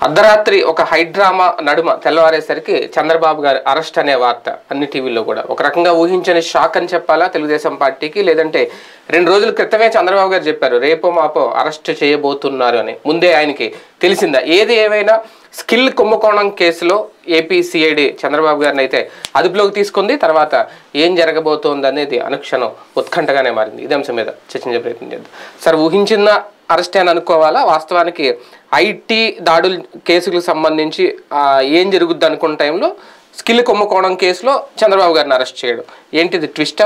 అర్ధరాత్రి ఒక హైడ్రామా నడుమ తెల్లవారేసరికి చంద్రబాబు గారి అరెస్ట్ అనే వార్త అన్ని టీవీల్లో కూడా ఒక రకంగా ఊహించని షాక్ అని చెప్పాలా తెలుగుదేశం పార్టీకి లేదంటే రెండు రోజుల క్రితమే చంద్రబాబు గారు చెప్పారు రేపో మాపో అరెస్ట్ చేయబోతున్నారు అని ముందే ఆయనకి తెలిసిందా ఏది ఏమైనా స్కిల్ కుంభకోణం కేసులో ఏపీ సిఐడి చంద్రబాబు గారిని అయితే అదుపులోకి తీసుకుంది తర్వాత ఏం జరగబోతోంది అనేది అనుక్షణం ఉత్కంఠగానే మారింది ఇదే అంశం మీద చర్చించే ప్రయత్నం చేద్దాం సార్ ఊహించిన అరెస్ట్ అని అనుకోవాలా వాస్తవానికి ఐటీ దాడుల కేసులకు సంబంధించి ఆ, ఏం జరుగుద్ది అనుకున్న టైంలో స్కిల్ కుంభకోణం కేసులో చంద్రబాబు గారిని అరెస్ట్ చేయడం ఏంటిది ట్విస్టా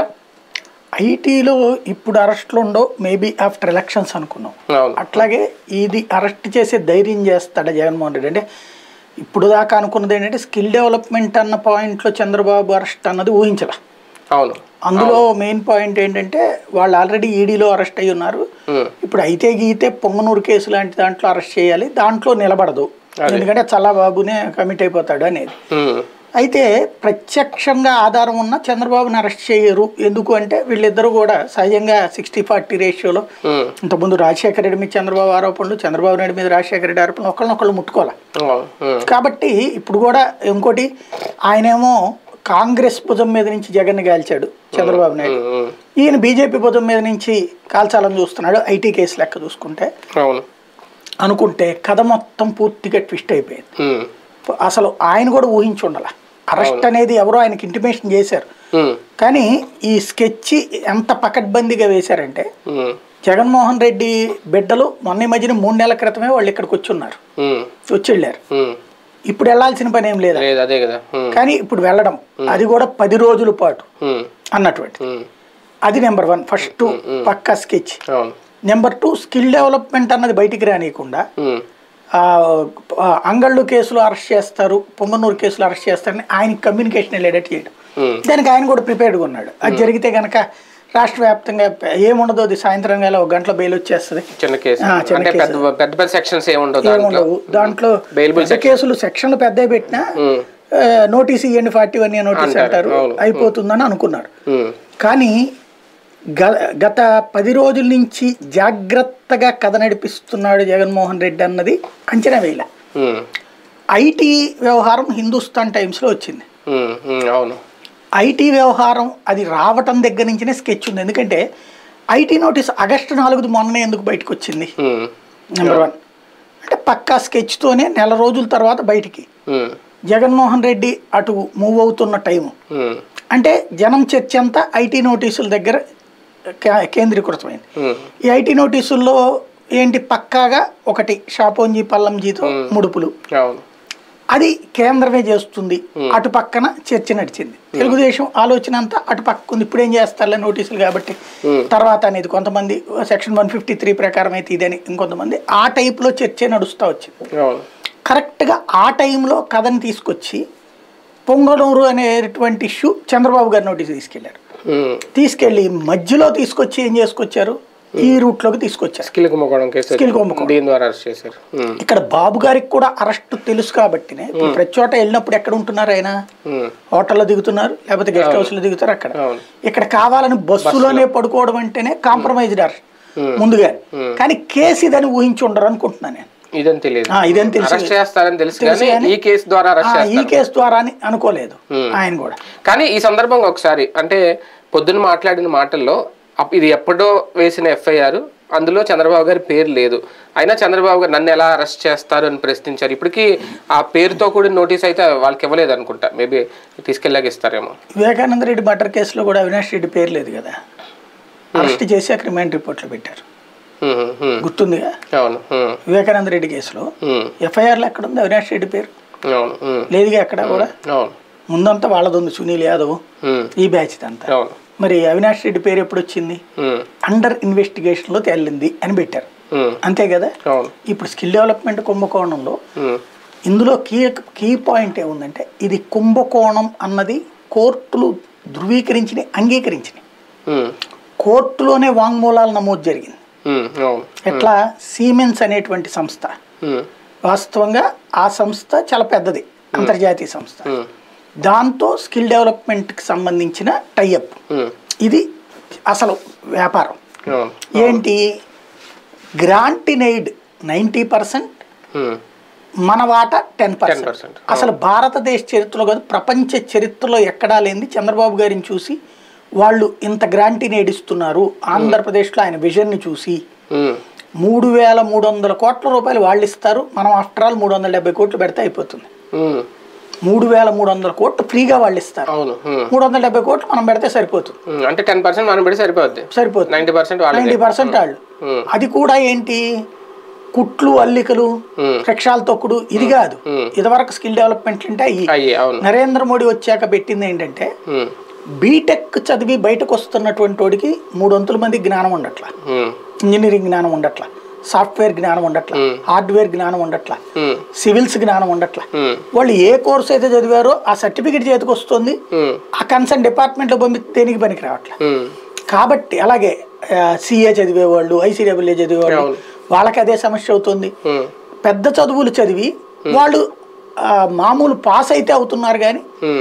ఐటీలో ఇప్పుడు అరెస్ట్లు ఉండవు మేబీ ఆఫ్టర్ ఎలక్షన్స్ అనుకున్నాం అవును అట్లాగే ఇది అరెస్ట్ చేసే ధైర్యం చేస్తాడా జగన్మోహన్ రెడ్డి అంటే ఇప్పుడు దాకా అనుకున్నది ఏంటంటే స్కిల్ డెవలప్మెంట్ అన్న పాయింట్లో చంద్రబాబు అరెస్ట్ అన్నది ఊహించలే అవును అందులో మెయిన్ పాయింట్ ఏంటంటే వాళ్ళు ఆల్రెడీ ఈడీలో అరెస్ట్ అయ్యి ఉన్నారు ఉమ్, ఇప్పుడు అయితే గీతే పొంగనూరు కేసు లాంటి దాంట్లో అరెస్ట్ చేయాలి దాంట్లో నిలబడదు ఎందుకంటే చల్లబాబునే కమిట్ అయిపోతాడు అనేది ఉమ్, అయితే ప్రత్యక్షంగా ఆధారం ఉన్న చంద్రబాబుని అరెస్ట్ చేయరు ఎందుకు అంటే వీళ్ళిద్దరూ కూడా సహజంగా సిక్స్టీ ఫార్టీ రేషియోలో ఉమ్, ఇంతకుముందు రాజశేఖర రెడ్డి మీద చంద్రబాబు ఆరోపణలు చంద్రబాబు నాయుడు మీద రాజశేఖర రెడ్డి ఆరోపణలు ఒకళ్ళనొకళ్ళు ముట్టుకోవాలి అవును, ఉమ్, కాబట్టి ఇప్పుడు కూడా ఇంకోటి ఆయనేమో కాంగ్రెస్ భుజం మీద నుంచి జగన్ కాల్చాడు చంద్రబాబు నాయుడు ఉమ్, ఉమ్, ఈయన బీజేపీ భుజం మీద నుంచి కాల్చాలని చూస్తున్నాడు ఐటీ కేసు లెక్క చూసుకుంటే అవును అనుకుంటే కథ మొత్తం పూర్తిగా ట్విస్ట్ అయిపోయింది ఉమ్, అసలు ఆయన కూడా ఊహించి ఉండాల అరెస్ట్ అనేది ఎవరో ఆయనకి ఇంటిమేషన్ చేశారు ఉమ్, కానీ ఈ స్కెచ్ ఎంత పకడ్బందీగా వేశారంటే ఉమ్, జగన్మోహన్ రెడ్డి బిడ్డలు మొన్న ఈ మధ్యన మూడు నెలల క్రితమే వాళ్ళు ఇక్కడికి వచ్చి ఉన్నారు ఉమ్, వచ్చి వెళ్ళారు ఉమ్. ఇప్పుడు వెళ్ళాల్సిన పని ఏం లేదా లేదు అదే కదా ఉమ్, కానీ ఇప్పుడు వెళ్ళడం అది కూడా పది రోజుల పాటు ఉమ్, అన్నటువంటి ఉమ్, అది నెంబర్ వన్ ఫస్ట్ పక్కా స్కెచ్ అవును నెంబర్ టూ స్కిల్ డెవలప్మెంట్ అన్నది బయటికి రానియకుండా ఉమ్, ఆ, ఆ, అంగళ్ళు కేసులో అరెస్ట్ చేస్తారు పొంగనూరు కేసులో అరెస్ట్ చేస్తారని ఆయన కమ్యూనికేషన్ వెళ్ళేటట్టు చేయడం ఉమ్, దానికి ఆయన కూడా ప్రిపేర్డ్గా ఉన్నాడు అది జరిగితే కనుక రాష్ట్ర వ్యాప్తంగా ఏముండదు అది సాయంత్రం వేళ ఒక గంటలో బెయిల్ వచ్చేస్తుంది చిన్న కేసు ఆ, చిన్న అంటే పెద్ద పెద్ద పెద్ద సెక్షన్స్ ఏముండవు దాంట్లో ఏముండవు దాంట్లో Bailable పెద్ద కేసులు సెక్షన్లు పెద్ద పెట్టినా ఉమ్, ఆ, నోటీస్ ఇవ్వండి ఫార్టీ వన్ నోటీస్ అంటారు, అంటారు అవును. అయిపోతుందని అనుకున్నారు ఉమ్, కానీ గ- గత పది రోజుల నుంచి జాగ్రత్తగా కథ నడిపిస్తున్నాడు జగన్మోహన్ రెడ్డి అన్నది అంచనా వేయలే ఉమ్, ఐటీ వ్యవహారం హిందుస్థాన్ టైమ్స్లో వచ్చింది ఉమ్, ఉమ్, అవును ఐటీ వ్యవహారం అది రావటం దగ్గర నుంచినే స్కెచ్ ఉంది ఎందుకంటే ఐటీ నోటీస్ ఆగస్టు నాలుగుది మొన్న ఎందుకు బయటకు వచ్చింది ఉమ్, నెంబర్ వన్ అంటే పక్కా స్కెచ్తోనే నెల రోజుల తర్వాత బయటికి ఉమ్, జగన్మోహన్ రెడ్డి అటు మూవ్ అవుతున్న టైము ఉమ్, అంటే జనం చర్చ అంతా ఐటీ నోటీసుల దగ్గర కే- కేంద్రీకృతమైంది ఉమ్, ఈ ఐటీ నోటీసుల్లో ఏంటి పక్కాగా ఒకటి షాపోంజీ పల్లంజీతో ముడుపులు అవును అది కేంద్రమే చేస్తుంది అటు పక్కన చర్చ నడిచింది తెలుగుదేశం ఆలోచన అంతా అటు పక్క ఉంది ఇప్పుడు ఏం చేస్తారులే నోటీసులు కాబట్టి తర్వాత అనేది కొంతమంది సెక్షన్ వన్ ఫిఫ్టీ త్రీ ప్రకారం అయితే ఇదని ఇంకొంతమంది ఆ టైప్లో చర్చ నడుస్తూ వచ్చింది అవును కరెక్ట్గా ఆ టైంలో కథని తీసుకొచ్చి పొంగనూరు అనేటువంటి ఇష్యూ చంద్రబాబు గారి నోటీస్ తీసుకెళ్లారు ఉమ్, తీసుకెళ్ళి మధ్యలో తీసుకొచ్చి ఏం చేసుకొచ్చారు ఈ రూట్లోకి తీసుకొచ్చారు స్కిల్ కుంభకోణం కేసు స్కిల్ కుంభకోణం. దీని ద్వారా అరెస్ట్ చేశారు ఉమ్, ఇక్కడ బాబు గారికి కూడా అరెస్ట్ తెలుసు కాబట్టినే ఇప్పుడు ప్రతి చోట వెళ్ళినప్పుడు ఎక్కడ ఉంటున్నారు ఆయన ఉమ్, హోటల్లో దిగుతున్నారు లేకపోతే గెస్ట్ హౌస్లో దిగుతారు అక్కడ అవును ఇక్కడ కావాలని బస్సులోనే పడుకోవడం అంటేనే కాంప్రమైజ్డ్ అరెస్ట్ ముందుగా కానీ కేసు ఇదని ఊహించి ఉండరు అనుకుంటున్నాను నేను ఇదని తెలియదు ఆ, ఇదని తెలుసు అరెస్ట్ చేస్తారని తెలుసు తెలుసు కానీ కానీ ఈ కేసు ద్వారా ఆ, అరెస్ట్ ఈ చేస్తారు కేసు ద్వారా అని అనుకోలేదు ఆయన కూడా కానీ ఈ సందర్భంగా ఒకసారి అంటే పొద్దున్న మాట్లాడిన మాటల్లో అప్- ఇది ఎప్పుడో వేసిన ఎఫ్ఐఆర్ అందులో చంద్రబాబు గారి పేరు లేదు అయినా చంద్రబాబు గారు నన్ను ఎలా అరెస్ట్ చేస్తారు అని ప్రశ్నించారు ఇప్పటికీ ఆ పేరుతో కూడిన నోటీస్ అయితే వాళ్ళకి ఇవ్వలేదు అనుకుంటా మేబీ తీసుకెళ్ళాక ఇస్తారేమో వివేకానంద రెడ్డి మర్డర్ కేసులో కూడా అవినాష్ రెడ్డి పేరు లేదు కదా అరెస్ట్ చేశాక రిమాండ్ రిపోర్ట్లో పెట్టారు ఉమ్, ఉమ్, గుర్తుందిగా అవును ఉమ్, వివేకానంద రెడ్డి కేసులో ఉమ్, ఎఫ్ఐఆర్లో ఎక్కడ ఉంది అవినాష్ రెడ్డి పేరు అవును ఉమ్, లేదుగా ఎక్కడ కూడా అవును ముందంతా వాళ్ళది ఉంది సునీల్ యాదవ్ ఉమ్, ఈ బ్యాచ్ అంతా అవును మరి అవినాష్ రెడ్డి పేరు ఎప్పుడు వచ్చింది ఉమ్, అండర్ ఇన్వెస్టిగేషన్లో తేలింది అని పెట్టారు ఉమ్, అంతే కదా అవును ఇప్పుడు స్కిల్ డెవలప్మెంట్ కుంభకోణంలో ఉమ్, ఇందులో కీ కీ పాయింట్ ఏముందంటే ఇది కుంభకోణం అన్నది కోర్టులు ధృవీకరించిన అంగీకరించినాయి ఉమ్, కోర్టులోనే వాంగ్మూలాలు నమోదు జరిగింది ఉమ్, అవును ఎట్లా సీమెన్స్ అనేటువంటి సంస్థ ఉమ్, వాస్తవంగా ఆ సంస్థ చాలా పెద్దది అంతర్జాతీయ సంస్థ ఉమ్, దాంతో స్కిల్ డెవలప్మెంట్కి సంబంధించిన టైఅప్ ఉమ్, ఇది అసలు వ్యాపారం అవును ఏంటి grant in aid ninety percent um, మన వాటా టెన్ పర్సెంట్ 10%. అసలు భారతదేశ చరిత్రలో కాదు ప్రపంచ చరిత్రలో ఎక్కడా లేనిది చంద్రబాబు గారిని చూసి వాళ్ళు ఇంత గ్రాంటీని ఏడిస్తున్నారు ఆంధ్రప్రదేశ్లో ఆయన విజన్ని చూసి ఉమ్, మూడు వేల మూడు వందల కోట్ల రూపాయలు వాళ్ళు ఇస్తారు మనం ఆఫ్టర్ ఆల్ మూడు వందల డెబ్బై కోట్లు పెడితే అయిపోతుంది ఉమ్, మూడు వేల మూడు వందల కోట్లు ఫ్రీగా వాళ్ళు ఇస్తారు అవును ఉమ్, మూడు వందల డెబ్బై కోట్లు మనం పెడితే సరిపోతుంది ఉమ్, అంటే టెన్ పర్సెంట్ మనం పెడితే సరిపోద్ది సరిపోతుంది నైంటీ పర్సెంట్ వాళ్ళదే నైంటీ పర్సెంట్ వాళ్ళు ఉమ్, అది కూడా ఏంటి కుట్లు అల్లికలు ఉమ్, రిక్షాల తొక్కుడు ఇది కాదు ఉమ్. ఇదివరకు స్కిల్ డెవలప్మెంట్ అంటే అయ్యి అయ్యి అవును నరేంద్ర మోడీ వచ్చాక పెట్టింది ఏంటంటే ఉమ్, బీటెక్ చదివి బయటకు వస్తున్నటువంటి వాడికి మూడు వంతుల మంది జ్ఞానం ఉండట్లా ఉమ్, ఇంజనీరింగ్ జ్ఞానం ఉండట్లా సాఫ్ట్వేర్ జ్ఞానం ఉండట్లా Hmm. హార్డ్వేర్ జ్ఞానం ఉండట్లా ఉమ్, సివిల్స్ జ్ఞానం ఉండట్లా ఉమ్, వాళ్ళు ఏ కోర్స్ అయితే చదివారో ఆ సర్టిఫికేట్ చేతికి వస్తుంది ఉమ్, ఆ కన్సర్న్ డిపార్ట్మెంట్లో పంపితే దేనికి పనికి రావట్లే ఉమ్, కాబట్టి అలాగే సిఏ చదివేవాళ్ళు ఐసీడబ్ల్యూ చదివేవాళ్ళు అవును. వాళ్ళకి అదే సమస్య అవుతుంది ఉమ్, పెద్ద చదువులు చదివి వాళ్ళు ఆ, మామూలు పాస్ అయితే అవుతున్నారు కానీ ఉమ్,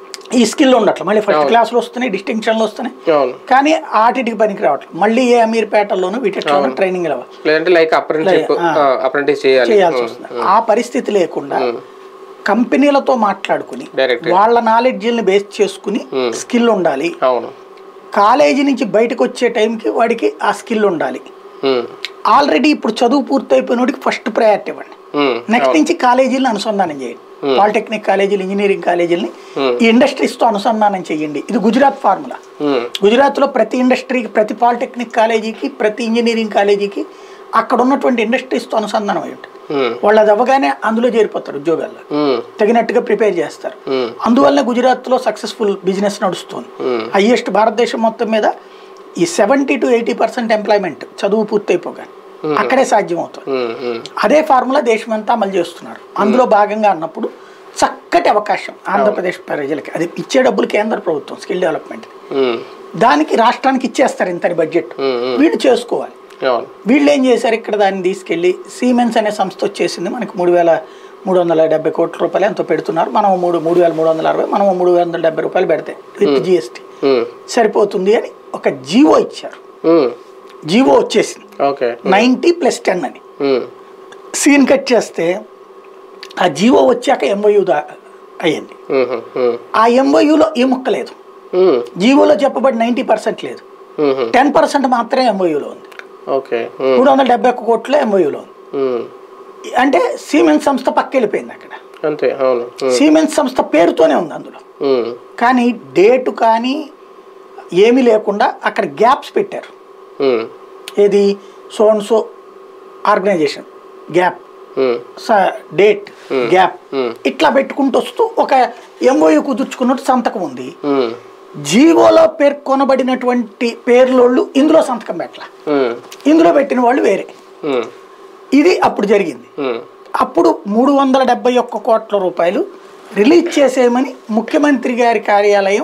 ఈ స్కిల్ ఉండట్ల మళ్ళీ ఫస్ట్ క్లాస్లో వస్తున్నాయి డిస్టింక్షన్లు వస్తున్నాయి అవును కానీ ఆటికి పనికి రావట్లేదు మళ్ళీ ఏ అమీర్పేటలోనూ వీటిలోనూ ట్రైనింగ్ ఇవ్వాలి లేదంటే లైక్ అప్రెంటిస్ అప్రెంటిస్ చేయాలి చేయాల్సి వస్తుంది ఆ పరిస్థితి లేకుండా కంపెనీలతో మాట్లాడుకుని డైరెక్ట్ వాళ్ళ నాలెడ్జ్ని బేస్ చేసుకుని స్కిల్ ఉండాలి అవును కాలేజీ నుంచి బయటకు వచ్చే టైంకి వాడికి ఆ స్కిల్ ఉండాలి ఉమ్, ఆల్రెడీ ఇప్పుడు చదువు పూర్తయిపోయినోడికి ఫస్ట్ ప్రయారిటీ ఇవ్వండి ఉమ్, నెక్స్ట్ నుంచి కాలేజీలను అనుసంధానం చేయండి పాలిటెక్నిక్ కాలేజీలు ఇంజనీరింగ్ కాలేజీలని Hmm. ఈ ఇండస్ట్రీస్తో అనుసంధానం చేయండి ఇది గుజరాత్ ఫార్ములా ఉమ్, గుజరాత్లో ప్రతి ఇండస్ట్రీకి ప్రతి పాలిటెక్నిక్ కాలేజీకి ప్రతి ఇంజనీరింగ్ కాలేజీకి అక్కడ ఉన్నటువంటి ఇండస్ట్రీస్తో అనుసంధానం అయ్యి ఉంటుంది ఉమ్, వాళ్ళు అది అవ్వగానే అందులో చేరిపోతారు ఉద్యోగాల్లో ఉమ్, తగినట్టుగా ప్రిపేర్ చేస్తారు ఉమ్, అందువల్ల గుజరాత్లో సక్సెస్ఫుల్ బిజినెస్ నడుస్తుంది Hmm. హయ్యెస్ట్ భారతదేశం మొత్తం మీద ఈ seventy to eighty percent employment చదువు పూర్తయిపోగానే అక్కడే సాధ్యం అవుతుంది ఉమ్, ఉమ్, అదే ఫార్ములా దేశమంతా అమలు చేస్తున్నారు అందులో భాగంగా అన్నప్పుడు చక్కటి అవకాశం ఆంధ్రప్రదేశ్ ప్రజలకి అది ఇచ్చే డబ్బులు కేంద్ర ప్రభుత్వం స్కిల్ డెవలప్మెంట్ ఉమ్, దానికి రాష్ట్రానికి ఇచ్చేస్తారు ఇంతని బడ్జెట్ ఉమ్, ఉమ్, వీళ్ళు చేసుకోవాలి అవును వీళ్ళు ఏం చేశారు ఇక్కడ దాన్ని తీసుకెళ్ళి సీమెన్స్ అనే సంస్థ వచ్చేసింది మనకి మూడు వేల మూడు వందల డెబ్బై కోట్ల రూపాయలు ఎంతో పెడుతున్నారు మనం మూడు మూడు వేల మూడు వందల అరవై మనం మూడు వందల డెబ్బై రూపాయలు పెడితే విత్ జిఎస్టీ ఉమ్, సరిపోతుంది అని ఒక జీవో ఇచ్చారు ఉమ్, జీవో వచ్చేసింది ఓకే నైంటీ ప్లస్ టెన్ అని ఉమ్, సీన్ కట్ చేస్తే ఆ జీవో వచ్చాక ఎంఓయూ దా అయ్యింది ఉమ్, ఉమ్, ఆ ఎంఓయూలో ఏ ముక్క లేదు ఉమ్, జీవోలో చెప్పబడి నైంటీ పర్సెంట్ లేదు ఉమ్, టెన్ పర్సెంట్ మాత్రమే ఎంఓయూలో ఉంది ఓకే ఉమ్, మూడు వందల డెబ్బై ఒక్క కోట్ల ఎంఓయూలో ఉంది ఉమ్, అంటే సీమెన్స్ సంస్థ పక్క వెళ్ళిపోయింది అక్కడ అంతే అవును ఉమ్, సీమెన్స్ సంస్థ పేరుతోనే ఉంది అందులో ఉమ్, కానీ డేటు కానీ ఏమీ లేకుండా అక్కడ గ్యాప్స్ పెట్టారు ఉమ్, ఏది so and so organization gap um, date gap Hmm. ఇట్లా పెట్టుకుంటూ వస్తూ ఒక ఎంఓయూ కుదుర్చుకున్నట్టు సంతకం ఉంది ఉమ్, జీవోలో పేర్కొనబడినటువంటి పేర్లోళ్ళు ఇందులో సంతకం పెట్టాల ఉమ్, ఇందులో పెట్టిన వాళ్ళు వేరే ఉమ్, ఇది అప్పుడు జరిగింది ఉమ్, అప్పుడు మూడు వందల డెబ్బై ఒక్క కోట్ల రూపాయలు రిలీజ్ చేసేయమని ముఖ్యమంత్రి గారి కార్యాలయం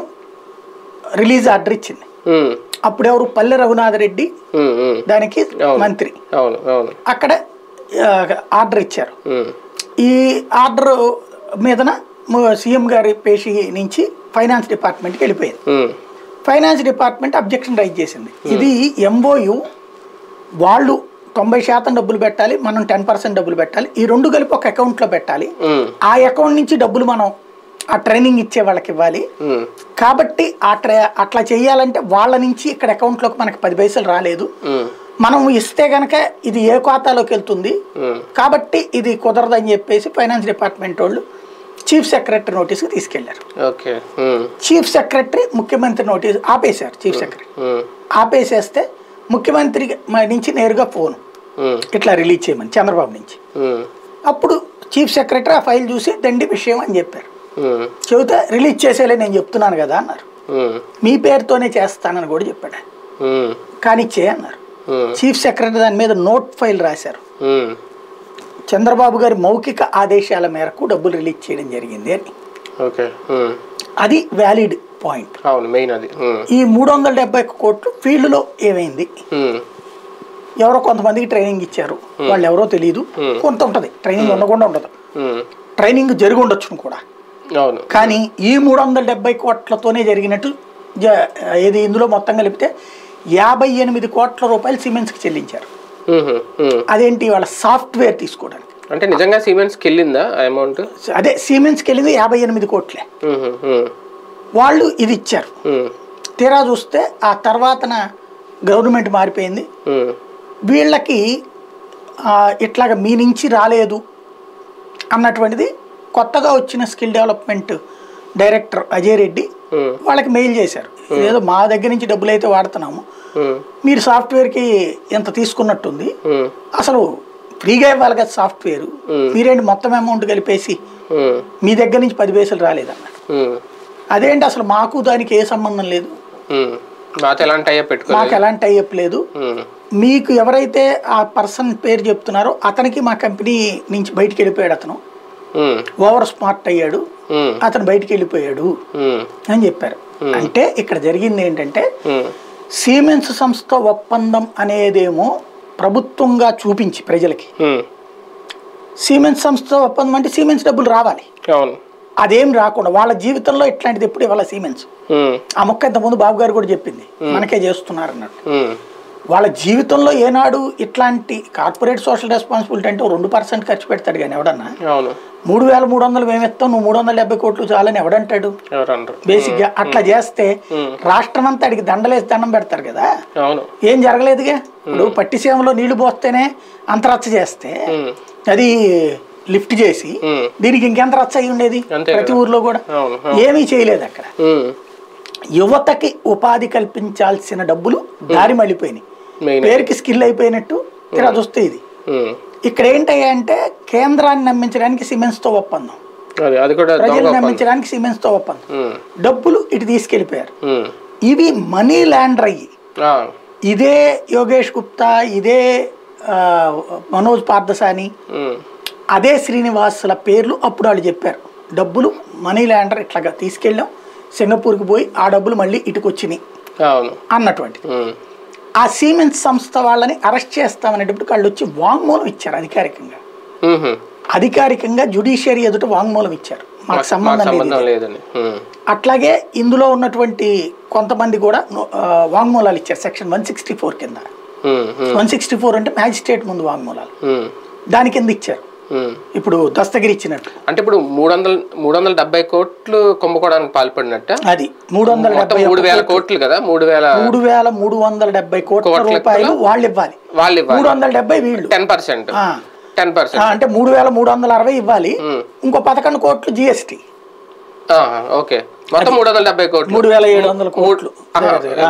రిలీజ్ ఆర్డర్ ఇచ్చింది ఉమ్, అప్పుడు ఎవరు పల్లె రఘునాథ్ రెడ్డి ఉమ్, ఉమ్, దానికి అవును. మంత్రి అవును అవును అక్కడ ఆ, ఆర్డర్ ఇచ్చారు ఉమ్, ఈ ఆర్డర్ మీదన ము- సీఎం గారి పేషి నుంచి ఫైనాన్స్ డిపార్ట్మెంట్కి వెళ్ళిపోయింది um, finance department objection raise చేసింది ఇది ఎంఓయు వాళ్ళు తొంభై శాతం డబ్బులు పెట్టాలి మనం టెన్ పర్సెంట్ డబ్బులు పెట్టాలి ఈ రెండు కలిపి ఒక అకౌంట్లో పెట్టాలి ఉమ్, ఆ అకౌంట్ నుంచి డబ్బులు మనం ఆ ట్రైనింగ్ ఇచ్చే వాళ్ళకి ఇవ్వాలి ఉమ్, కాబట్టి ఆ ట్రై అట్లా చేయాలంటే వాళ్ళ నుంచి ఇక్కడ అకౌంట్లోకి మనకి పది పైసలు రాలేదు ఉమ్, మనం ఇస్తే కనుక ఇది ఏ ఖాతాలోకి వెళ్తుంది ఉమ్, కాబట్టి ఇది కుదరదని చెప్పేసి ఫైనాన్స్ డిపార్ట్మెంట్ వాళ్ళు చీఫ్ సెక్రటరీ నోటీస్కి తీసుకెళ్లారు ఓకే ఉమ్, చీఫ్ సెక్రటరీ ముఖ్యమంత్రి నోటీస్ ఆపేశారు చీఫ్ సెక్రటరీ ఉమ్, ఆపేసేస్తే ముఖ్యమంత్రి మ- నుంచి నేరుగా ఫోన్ ఉమ్, ఇట్లా రిలీజ్ చేయమని చంద్రబాబు నుంచి ఉమ్, అప్పుడు చీఫ్ సెక్రటరీ ఆ ఫైల్ చూసి దండి విషయం అని చెప్పారు ఉమ్, చెబితే రిలీజ్ చేసేలే నేను చెప్తున్నాను కదా అన్నారు ఉమ్, మీ పేరుతోనే చేస్తానని కూడా చెప్పాడు ఆయన. ఉమ్, కానీ ఇచ్చే అన్నారు ఉమ్, చీఫ్ సెక్రటరీ దాని మీద నోట్ ఫైల్ రాశారు ఉమ్, చంద్రబాబు గారి మౌఖిక ఆదేశాల మేరకు డబ్బులు రిలీజ్ చేయడం జరిగింది అని ఓకే ఉమ్, అది వ్యాలిడ్ పాయింట్ అవును మెయిన్ అది ఉమ్, ఈ మూడు వందల డెబ్బై ఒక్క కోట్లు ఫీల్డ్లో ఏమైంది ఉమ్, ఎవరో కొంతమందికి ట్రైనింగ్ ఇచ్చారు వాళ్ళు ఎవరో తెలియదు కొంత ఉంటుంది ట్రైనింగ్ ఉండకుండా ఉండదు ఉమ్, ట్రైనింగ్ జరిగి ఉండొచ్చును కూడా అవును కానీ ఈ మూడు వందల డెబ్బై కోట్లతోనే జరిగినట్టు జ- ఏది ఇందులో మొత్తం కలిపితే యాభై ఎనిమిది కోట్ల రూపాయలు సిమెంట్స్కి చెల్లించారు ఉమ్, ఉమ్, అదేంటి వాళ్ళ సాఫ్ట్వేర్ తీసుకోవడానికి అంటే నిజంగా సిమెంట్స్కి వెళ్ళిందా ఆ అమౌంట్ అదే సిమెంట్స్కి వెళ్ళింది యాభై ఎనిమిది కోట్లే వాళ్ళు ఇది ఇచ్చారు తీరా చూస్తే ఆ తర్వాతన గవర్నమెంట్ మారిపోయింది వీళ్ళకి ఆ, ఇట్లాగ మీ నుంచి రాలేదు అన్నటువంటిది కొత్తగా వచ్చిన skill development director Ajay Reddy వాళ్ళకి మెయిల్ చేశారు ఏదో మా దగ్గర నుంచి డబ్బులు అయితే వాడుతున్నాము మీరు సాఫ్ట్వేర్కి ఎంత తీసుకున్నట్టుంది అసలు ఫ్రీగా ఇవ్వాలి కదా సాఫ్ట్వేర్ మీరేంటి మొత్తం అమౌంట్ కలిపేసి మీ దగ్గర నుంచి పది పైసలు రాలేదన్నారు అదేంటి అసలు మాకు దానికి ఏ సంబంధం లేదు మాతో ఎలాంటి అయ్యా పెట్టుకోలేదు మాకు ఎలాంటి అయ్యప్ లేదు మీకు ఎవరైతే ఆ పర్సన్ పేరు చెప్తున్నారో అతనికి మా కంపెనీ నుంచి బయటికి వెళ్ళిపోయాడు అతను ఓవర్ స్మార్ట్ అయ్యాడు అతను బయటికి వెళ్ళిపోయాడు అని చెప్పారు అంటే ఇక్కడ జరిగింది ఏంటంటే సీమెన్స్ సంస్థ ఒప్పందం అనేదేమో ప్రభుత్వంగా చూపించి ప్రజలకి సీమెన్స్ సంస్థ ఒప్పందం అంటే సీమెన్స్ డబ్బులు రావాలి అవును అదేం రాకుండా వాళ్ళ జీవితంలో ఇట్లాంటిది ఎప్పుడు ఇవ్వాలి సీమెన్స్ ఉమ్, ఆ మొక్క ఇంతకుముందు బాబు గారు కూడా చెప్పింది మనకే చేస్తున్నారు అన్నట్టు ఉమ్, వాళ్ళ జీవితంలో ఏనాడు ఇట్లాంటి కార్పొరేట్ సోషల్ రెస్పాన్సిబిలిటీ అంటే ఓ రెండు పర్సెంట్ ఖర్చు పెడతాడు కానీ ఎవడన్నా అవును మూడు వేల మూడు వందలు మేము ఇస్తాం నువ్వు మూడు వందల డెబ్బై కోట్లు చాలని ఎవడంటాడు ఎవరు అనరు బేసిక్ గా అట్లా చేస్తే రాష్ట్రం అంతా అడిగి దండలేసి దండం పెడతారు కదా అవును ఏం జరగలేదుగా ఇప్పుడు పట్టి సీమలో నీళ్లు పోస్తేనే అంత రచ్చ చేస్తే ఉమ్, అది లిఫ్ట్ చేసి ఉమ్, దీనికి ఇంకెంత రచ్చ అయి ఉండేది అంతే ప్రతి ఊర్లో కూడా అవును ఏమీ చేయలేదు అక్కడ ఉమ్, యువతకి ఉపాధి కల్పించాల్సిన డబ్బులు దారి మళ్ళిపోయినాయి మెయిన్ పేరుకి స్కిల్ అయిపోయినట్టు తీరా చూస్తే ఇది ఉమ్, ఇక్కడ ఏంటంటే కేంద్రాన్ని నమ్మించడానికి సిమెంట్స్ తో ఒప్పందం అది అది కూడా ప్రజలు దొంగ పని. నమ్మించడానికి సిమెంట్స్ తో ఒప్పందం ఉమ్, డబ్బులు ఇటు తీసుకెళ్లిపోయారు ఉమ్, ఇవి మనీ ల్యాండర్ అయ్యి ఆ, ఇదే యోగేష్ గుప్తా ఇదే ఆ, మనోజ్ పార్థసాని ఉమ్, అదే శ్రీనివాసుల పేర్లు అప్పుడు వాళ్ళు చెప్పారు డబ్బులు మనీ ల్యాండర్ ఇట్లాగా తీసుకెళ్ళాం సింగపూర్కి పోయి ఆ డబ్బులు మళ్ళీ ఇటుకు వచ్చినాయి అవును అన్నటువంటిది ఉమ్, ఆ సీమెన్స్ సంస్థ వాళ్ళని అరెస్ట్ చేస్తామనేటప్పుడు వాళ్ళు వచ్చి వాంగ్మూలం ఇచ్చారు అధికారికంగా ఉహు. అధికారికంగా జ్యుడిషియరీ ఎదుట వాంగ్మూలం ఇచ్చారు మాకు మాకు సంబంధం లేదు సంబంధం లేదని ఉమ్, అట్లాగే ఇందులో ఉన్నటువంటి కొంతమంది కూడా ఆ, వాంగ్మూలాలు ఇచ్చారు సెక్షన్ వన్ సిక్స్టీ ఫోర్ కింద um, um, one sixty four అంటే మ్యాజిస్ట్రేట్ ముందు వాంగ్మూలాలు ఉమ్, దాని కింద ఇచ్చారు ఉమ్. ఇప్పుడు దస్తగిరి ఇచ్చినట్టు అంటే ఇప్పుడు మూడు వందల మూడు వందల డెబ్బై కోట్లు కుంభకోణానికి పాల్పడినట్ట అది మూడు వందల మొత్తం డెబ్బై మూడు వేల కోట్లు కదా మూడు వేల మూడు వేల మూడు వందల డెబ్బై కోట్ల కోట్ల రూపాయలు వాళ్ళు ఇవ్వాలి వాళ్ళు మూడు ఇవ్వాలి వందల డెబ్బై వీళ్ళు టెన్ పర్సెంట్ ఆ, టెన్ ఆ, పర్సెంట్ అంటే మూడు వేల మూడు వందల అరవై ఇవ్వాలి ఉమ్. ఇంకో పదకొండు కోట్లు జిఎస్టీ ఓకే మొత్తం మూడు వందల డెబ్బై కోట్లు మూడు వేల ఏడు వందల కోట్లు ఆహా,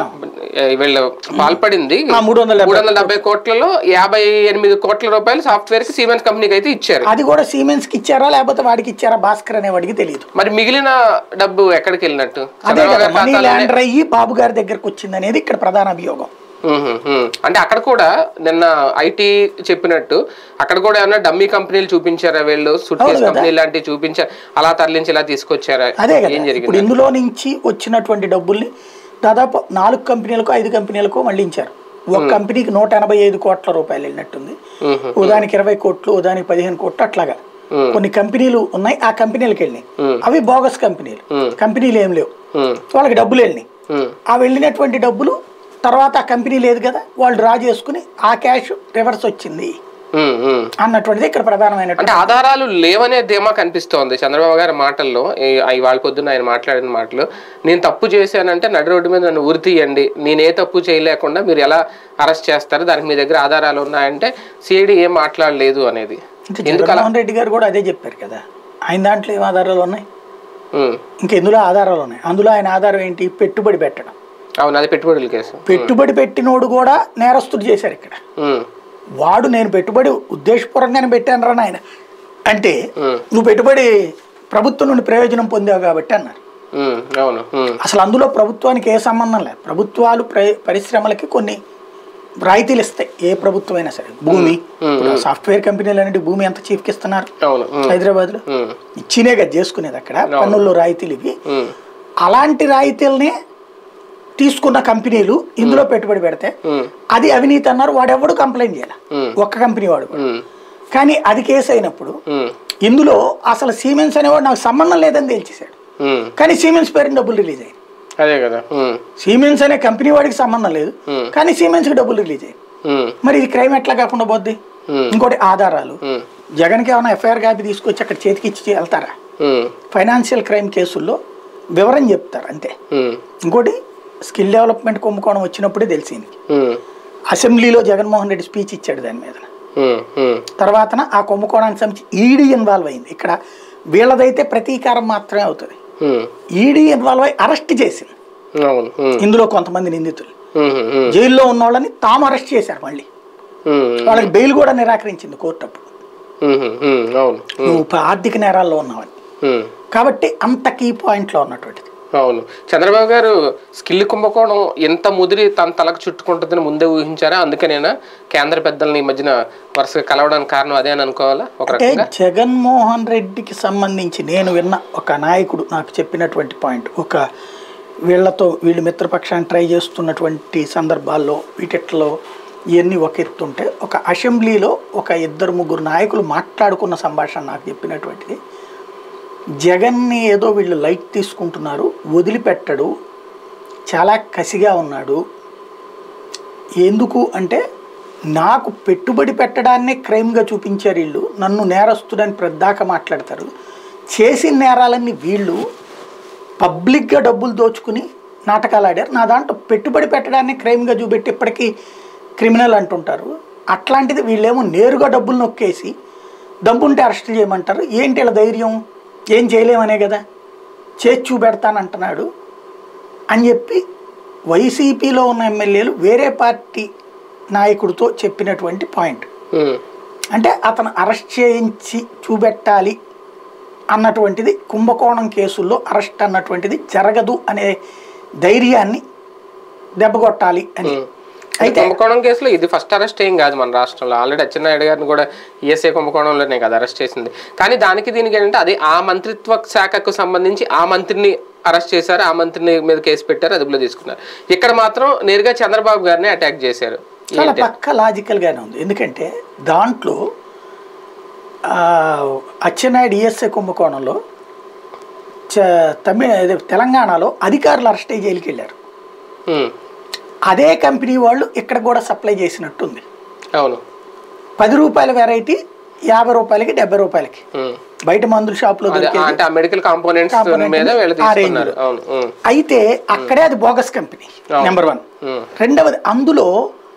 వీళ్ళు పాల్పడింది ఆ, మూడు వందల మూడు డెబ్బై వందల డెబ్బై కోట్లలో యాభై ఎనిమిది కోట్ల రూపాయలు సాఫ్ట్వేర్ కి సిమెంట్ కంపెనీకి అయితే ఇచ్చారు అది కూడా సిమెంట్స్ కి ఇచ్చారా లేకపోతే వాడికి ఇచ్చారా భాస్కర్ అనేవాడికి తెలియదు మరి మిగిలిన డబ్బు ఎక్కడికి వెళ్ళినట్టు అదే చంద్రబాబు కదా గారి మనీ ఖాతాలోనే- ల్యాండర్ అయ్యి బాబు గారి దగ్గరకు వచ్చింది అనేది ఇక్కడ ప్రధాన అభియోగం మ్మ్, మ్మ్. అంటే అక్కడ కూడా నిన్న ఐటీ చెప్పినట్టు అక్కడ కూడా ఏమన్నా డమ్మీ కంపెనీలు చూపించారా వీళ్ళు సూట్ కేస్ అవును కదా. కంపెనీ లాంటివి చూపించారు అలా తరలించి ఇలా తీసుకొచ్చారా అదే కదా ఏం ఇప్పుడు జరిగింది ఇందులో నుంచి వచ్చినటువంటి డబ్బుల్ని దాదాపు నాలుగు కంపెనీలకు ఐదు కంపెనీలకు మళ్ళించారు ఒక కంపెనీకి నూట ఎనభై ఐదు కోట్ల రూపాయలు వెళ్ళినట్టుంది మ్మ్, ఉదానికి ఇరవై కోట్లు ఉదానికి పదిహేను కోట్లు అట్లాగా మ్మ్. కొన్ని కంపెనీలు ఉన్నాయి ఆ కంపెనీలకు వెళ్ళినాయి మ్మ్. అవి బోగస్ కంపెనీలు మ్మ్. కంపెనీలు ఏం లేవు మ్మ్, వాళ్ళకి డబ్బులు వెళ్ళినాయి మ్మ్, ఆ వెళ్ళినటువంటి డబ్బులు తర్వాత ఆ కంపెనీ లేదు కదా వాళ్ళు డ్రా చేసుకుని ఆ క్యాష్ రివర్స్ వచ్చింది మ్మ్, మ్మ్. అన్నటువంటిది ఇక్కడ ప్రధానమైనటువంటి అంటే ఆధారాలు లేవనే ధీమా కనిపిస్తోంది చంద్రబాబు గారి మాటల్లో ఈ- ఇవాళ పొద్దున్న ఆయన మాట్లాడిన మాటలు నేను తప్పు చేశానంటే నడి రోడ్డు మీద నన్ను ఉరి తీయండి నేను ఏ తప్పు చేయలేకుండా మీరు ఎలా అరెస్ట్ చేస్తారు దానికి మీ దగ్గర ఆధారాలు ఉన్నాయంటే సిఐడి ఏం మాట్లాడలేదు అనేది ఇంకా జగన్మోహన్ రెడ్డి గారు కూడా అదే చెప్పారు కదా ఆయన దాంట్లో ఏం ఆధారాలు ఉన్నాయి మ్మ్. ఇంకా ఇందులో ఆధారాలు ఉన్నాయి అందులో ఆయన ఆధారం ఏంటి పెట్టుబడి పెట్టడం అవును అది పెట్టుబడుల కేసు పెట్టుబడి పెట్టినోడు కూడా నేరస్తుడు చేశారు ఇక్కడ మ్మ్. వాడు నేను పెట్టుబడి ఉద్దేశపూర్వకంగానే పెట్టాను రా నాయన అంటే మ్మ్. నువ్వు పెట్టుబడి ప్రభుత్వం నుండి ప్రయోజనం పొందావు కాబట్టి అన్నారు మ్మ్. అవును మ్మ్. అసలు అందులో ప్రభుత్వానికి ఏ సంబంధం లేదు ప్రభుత్వాలు ప్ర- పరిశ్రమలకి కొన్ని రాయితీలు ఇస్తాయి ఏ ప్రభుత్వం అయినా సరే భూమి ఇప్పుడు సాఫ్ట్వేర్ కంపెనీలు అనేవి భూమి ఎంత చీఫ్కి ఇస్తున్నారు అవును మ్మ్. హైదరాబాద్లో మ్మ్. ఇచ్చినే కదా చేసుకునేది అక్కడ పన్నుల్లో రాయితీలు ఇవి మ్మ్. అలాంటి రాయితీలని తీసుకున్న కంపెనీలు ఇందులో పెట్టుబడి పెడితే మ్మ్. అది అవినీతి అన్నారు వాడెవడు కంప్లైంట్ చేయాలి మ్మ్. ఒక్క కంపెనీ వాడు కూడా. మ్మ్. కానీ అది కేసు అయినప్పుడు మ్మ్. ఇందులో అసలు సీమెన్స్ అనేవాడు నాకు సంబంధం లేదని తేల్చేశాడు మ్మ్. కానీ సీమెన్స్ పేరుని డబ్బులు రిలీజ్ అయ్యాయి అదే కదా మ్మ్. సీమెన్స్ అనే కంపెనీ వాడికి సంబంధం లేదు మ్మ్. కానీ సీమెన్స్కి డబ్బులు రిలీజ్ అయ్యాయి మ్మ్. మరి ఇది క్రైమ్ ఎట్లా కాకుండా పోద్ది మ్మ్. ఇంకోటి ఆధారాలు మ్మ్. జగన్కి ఏమైనా ఎఫ్ఐఆర్ కాపీ తీసుకొచ్చి అక్కడ చేతికి ఇచ్చి వెళ్తారా ఉమ్, ఫైనాన్షియల్ క్రైమ్ కేసుల్లో వివరం చెప్తారు అంతే ఉమ్, ఇంకోటి స్కిల్ డెవలప్మెంట్ కుంభకోణం వచ్చినప్పుడే తెలిసింది ఉమ్, అసెంబ్లీలో జగన్మోహన్ రెడ్డి స్పీచ్ ఇచ్చాడు దాని మీద ఉమ్, ఉమ్, తర్వాతన ఆ కుంభకోణానికి సంబంధించి ఈడీ ఇన్వాల్వ్ అయింది ఇక్కడ వీళ్ళదైతే ప్రతీకారం మాత్రమే అవుతుంది ఉమ్, ఈడీ ఇన్వాల్వ్ అయి అరెస్ట్ చేసింది అవును ఉమ్, ఇందులో కొంతమంది నిందితులు ఉమ్, ఉమ్, జైల్లో ఉన్న వాళ్ళని తాము అరెస్ట్ చేశారు మళ్ళీ ఉమ్, వాళ్ళకి బెయిల్ కూడా నిరాకరించింది కోర్టు అప్పుడు ఉమ్, ఉమ్, అవును నువ్వు ప- ఆర్థిక నేరాల్లో ఉన్నావని ఉమ్, కాబట్టి అంత కీ పాయింట్లో ఉన్నటువంటిది అవును చంద్రబాబు గారు స్కిల్ కుంభకోణం ఎంత ముదిరి తన తలకు చుట్టుకుంటుందని ముందే ఊహించారా అందుకనేనా కేంద్ర పెద్దల్ని ఈ మధ్యన వరుసగా కలవడానికి కారణం అదే అని అనుకోవాలా ఒక అంటే రకంగా జగన్మోహన్ రెడ్డికి సంబంధించి నేను విన్న ఒక నాయకుడు నాకు చెప్పినటువంటి పాయింట్ ఒక వీళ్ళతో వీళ్ళు మిత్రపక్షాన్ని ట్రై చేస్తున్నటువంటి సందర్భాల్లో వీటిట్లో ఇవన్నీ ఒక ఎత్తుంటే ఒక అసెంబ్లీలో ఒక ఇద్దరు ముగ్గురు నాయకులు మాట్లాడుకున్న సంభాషణ నాకు చెప్పినటువంటిది జగన్ని ఏదో వీళ్ళు లైట్ తీసుకుంటున్నారు వదిలిపెట్టడు చాలా కసిగా ఉన్నాడు ఎందుకు అంటే నాకు పెట్టుబడి పెట్టడాన్నే క్రైమ్గా చూపించారు వీళ్ళు నన్ను నేరస్తుడని ప్రద్దాక మాట్లాడతారు చేసిన నేరాలన్నీ వీళ్ళు పబ్లిక్గా డబ్బులు దోచుకుని నాటకాలు ఆడారు నా దాంట్లో పెట్టుబడి పెట్టడాన్ని క్రైమ్గా చూపెట్టి ఇప్పటికీ క్రిమినల్ అంటుంటారు అట్లాంటిది వీళ్ళేమో నేరుగా డబ్బులు నొక్కేసి దమ్ముంటే అరెస్ట్ చేయమంటారు ఏంటి ఇలా ధైర్యం ఏం చేయలేమనే కదా చేసి చూపెడతానంటున్నాడు అని చెప్పి వైసీపీలో ఉన్న ఎమ్మెల్యేలు వేరే పార్టీ నాయకుడితో చెప్పినటువంటి పాయింట్ ఉమ్, అంటే అతను అరెస్ట్ చేయించి చూపెట్టాలి అన్నటువంటిది కుంభకోణం కేసుల్లో అరెస్ట్ అన్నటువంటిది జరగదు అనే ధైర్యాన్ని దెబ్బకొట్టాలి అని ఉమ్. అయితే కుంభకోణం కేసులో ఇది ఫస్ట్ అరెస్ట్ ఏం కాదు మన రాష్ట్రంలో ఆల్రెడీ అచ్చెన్నాయుడు గారిని కూడా ఈఎస్ఐ కుంభకోణంలోనే కదా అరెస్ట్ చేసింది కానీ దానికి దీనికి ఏంటంటే అది ఆ మంత్రిత్వ శాఖకు సంబంధించి ఆ మంత్రిని అరెస్ట్ చేశారు ఆ మంత్రిని మీద కేసు పెట్టారు అదుపులో తీసుకున్నారు ఇక్కడ మాత్రం నేరుగా చంద్రబాబు గారిని అటాక్ చేశారు చాలా పక్క లాజికల్గానే ఉంది ఎందుకంటే దాంట్లో ఆ, అచ్చెన్నాయుడు ఈఎస్ఐ కుంభకోణంలో చ తమిళ అదే తెలంగాణలో అధికారులు అరెస్ట్ అయ్యి జైలుకి వెళ్ళారు ఉమ్, అదే కంపెనీ వాళ్ళు ఇక్కడ కూడా సప్లై చేసినట్టుంది అవును పది రూపాయల వెరైటీ యాభై రూపాయలకి డెబ్బై రూపాయలకి ఉమ్. బయట మందుల షాప్లో అదే, దొరికే అంటే ఆ మెడికల్ కాంపోనెంట్స్ Component మీద వీళ్ళు ఆ తీసుకున్నారు అవును ఉమ్, అయితే అక్కడే అది bogus company number one um, రెండవది అందులో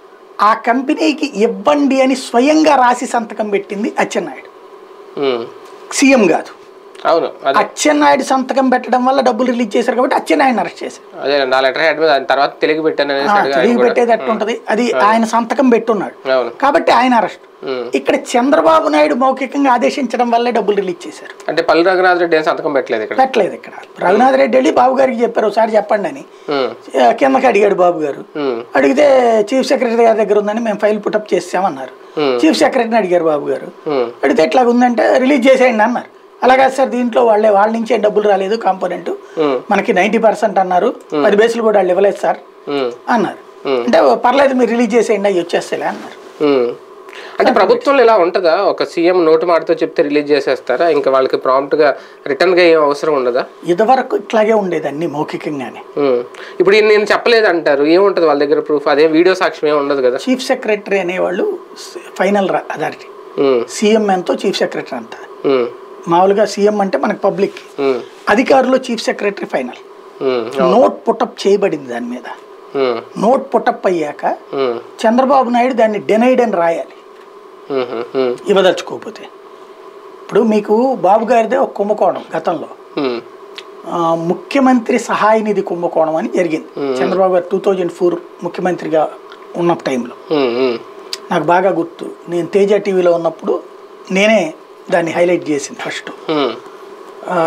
ఆ కంపెనీకి ఇవ్వండి అని స్వయంగా రాసి సంతకం పెట్టింది అచ్చెన్నాయుడు ఉమ్. సీఎం కాదు అవును అదే అచ్చెన్నాయుడు సంతకం పెట్టడం వల్ల డబ్బులు రిలీజ్ చేశారు కాబట్టి అచ్చెన్నాయుడు అరెస్ట్ చేశారు అదే నా లెటర్ హెడ్ మీద ఆయన తర్వాత తెలిగి పెట్టాను అనేసి ఆ, అడిగా ఆయన తిరిగి కూడా. పెట్టేది ఎట్టుంటది అది ఆయన సంతకం పెట్టున్నాడు అవును కాబట్టి ఆయన అరెస్ట్ ఉమ్. ఇక్కడ చంద్రబాబు నాయుడు మౌఖికంగా ఆదేశించడం వల్లే డబ్బులు రిలీజ్ చేశారు అంటే పల్లి రఘునాథ్ రెడ్డి ఏం సంతకం పెట్టలేదు ఇక్కడ పెట్టలేదు ఇక్కడ రఘునాథ్ రెడ్డి వెళ్ళి బాబు గారికి చెప్పారు ఒకసారి చెప్పండి అని ఉమ్, ఆ, కిందకి అడిగాడు బాబు గారు ఉమ్, అడిగితే చీఫ్ సెక్రటరీ గారి దగ్గర ఉందని మేము ఫైల్ పుటప్ చేసామన్నారు Hmm. చీఫ్ సెక్రటరీని అడిగారు బాబు గారు ఉమ్, అడిగితే ఇట్లా ఉందంటే రిలీజ్ చేసేయండి అన్నారు అలాగే సార్ దీంట్లో వాళ్ళే వాళ్ళ నుంచే డబ్బులు రాలేదు కాంపోనెంట్ ఉమ్, మనకి నైంటీ పర్సెంట్ అన్నారు పది బేసులు కూడా వాళ్ళు ఇవ్వలేదు సార్ ఉమ్, అన్నారు Hmm. అంటే పర్లేదు మీరు రిలీజ్ చేసేయండి అవి వచ్చేస్తేలే అన్నారు ఉమ్. అంటే ప్రభుత్వంలో ఇలా ఉంటుందా ఒక సీఎం నోటు మాటతో చెప్తే రిలీజ్ చేసేస్తారా ఇంకా వాళ్ళకి ప్రాంప్ట్ గా రిటర్న్ గా ఏం అవసరం ఉండదా ఇదివరకు ఇట్లాగే ఉండేది అన్ని మౌఖికంగానే ఉమ్. ఇప్పుడు ఈయన నేను చెప్పలేదు అంటారు ఏముంటది వాళ్ళ దగ్గర ప్రూఫ్ అదే వీడియో సాక్ష్యం ఏమి ఉండదు కదా చీఫ్ సెక్రటరీ అనేవాళ్ళు ఫైనల్ అథారిటీ ఉమ్, సీఎం ఎంతో చీఫ్ సెక్రటరీ అంతా ఉమ్, మామూలుగా సీఎం అంటే మనకి పబ్లిక్ ఉమ్, అధికారులు chief secretary final um, note put up చేయబడింది దాని మీద ఉమ్, నోట్ పుటప్ అయ్యాక ఉమ్, చంద్రబాబు నాయుడు దాన్ని డెనైడ్ అని రాయాలి ఉమ్, ఉమ్, ఇవ్వదలుచుకోకపోతే ఇప్పుడు మీకు బాబు గారిదే ఒక కుంభకోణం గతంలో ఉమ్, ఆ, ముఖ్యమంత్రి సహాయ నిధి కుంభకోణం అని జరిగింది చంద్రబాబు గారు టూ థౌజండ్ ఫోర్ ముఖ్యమంత్రిగా ఉన్న టైంలో ఉమ్, ఉమ్, నాకు బాగా గుర్తు నేను తేజ టీవీలో ఉన్నప్పుడు నేనే దాన్ని హైలైట్ చేసింది ఫస్ట్ ఉమ్, ఆ,